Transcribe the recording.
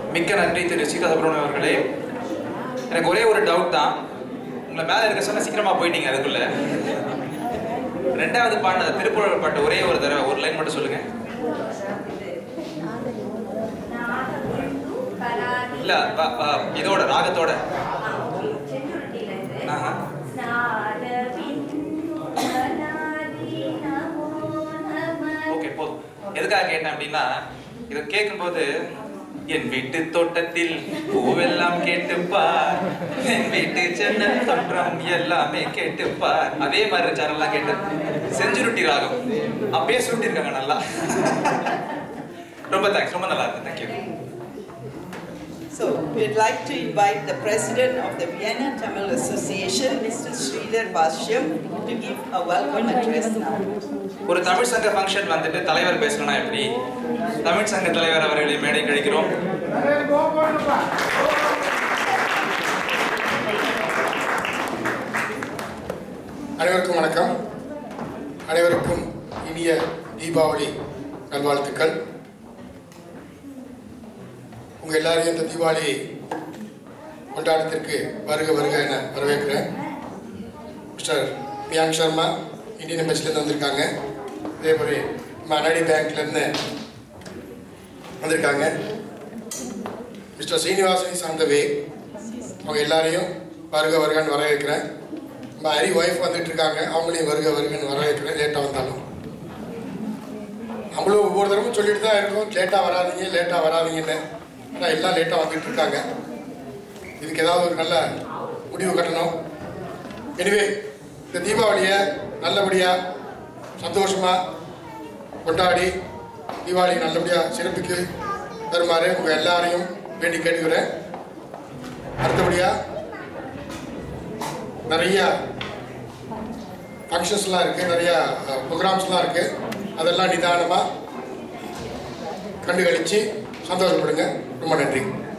மிக்க நன்றி திரு சீதா சுப்ரமணியம் அவர்களே எனக்கு ஒரே ஒரு டவுட் தான் உங்களை மேலே இருக்க சொன்ன சீக்கிரமா போயிட்டீங்க அதுக்குள்ள ரெண்டாவது பாடின திருப்புகழ் பாட்டு ஒரே ஒரு தடவை ஒரு லைன் மட்டும் சொல்லுங்க இல்ல வ- வ- இதோட ராகத்தோட ஆஹா. ஓகே போதும் எதுக்காக கேட்டேன் அப்படின்னா இதை கேட்கும்போது என் வீட்டு தோட்டத்தில் பூவெல்லாம் கேட்டுப்பார் என் வீட்டு ஜன்னல் தோற்றம் எல்லாமே கேட்டுப்பார் அதே மாதிரி சேனல்லாம் கேட்டு செஞ்சுருட்டி ராகம் அப்பயே சுருட்டிருக்காங்க நல்லா ரொம்ப தேங்க்ஸ் ரொம்ப நல்லா இருக்கு thank you So we'd like to invite the president of the Vienna Tamil Association, Mr. Sridhar Bashyam, to give a welcome address now. ஒரு தமிழ் சங்க ஃபங்க்ஷன் வந்துட்டு தலைவர் பேசணும்னா எப்படி தமிழ் சங்க தலைவர் அவர்களை மேடை கழிக்கிறோம் அனைவருக்கும் வணக்கம் அனைவருக்கும் இனிய தீபாவளி நல்வாழ்த்துக்கள் உங்கள் எல்லாரையும் இந்த தீபாவளி கொண்டாட்டத்திற்கு வருக வருக என வரவேற்கிறேன் மிஸ்டர் பியாங் சர்மா இந்தியன் எம்பசிலேருந்து வந்திருக்காங்க அதே மாதிரி மணாடி பேங்க்லேருந்து வந்திருக்காங்க மிஸ்டர் சீனிவாசன் சார்ந்தவே அவங்க எல்லாரையும் வருக வருகன்னு வரவேற்கிறேன் நம்ம ஹரி ஒய்ஃப் வந்துட்டு இருக்காங்க அவங்களையும் வருக வருகன்னு வரவேற்கிறேன் லேட்டாக வந்தாலும் நம்மளும் ஒவ்வொரு தடவை சொல்லிட்டு தான் இருக்கோம் லேட்டாக வராதீங்க லேட்டாக வராதீங்கன்னு ஆனால் எல்லாம் லேட்டாக வந்துட்டு இருக்காங்க இதுக்கு ஏதாவது ஒரு நல்ல முடிவு கட்டணும் எனிவே இந்த தீபாவளியை நல்லபடியாக சந்தோஷமாக கொண்டாடி தீபாவளி நல்லபடியாக சிறப்புக்கு தருமாறு உங்கள் எல்லாரையும் வேண்டி கேட்டுக்கிறேன் அடுத்தபடியாக நிறையா ஃபங்க்ஷன்ஸ்லாம் இருக்குது நிறையா ப்ரோக்ராம்ஸ்லாம் இருக்குது அதெல்லாம் நிதானமாக கண்டு கழித்து சந்தோஷப்படுங்க ரொம்ப நன்றி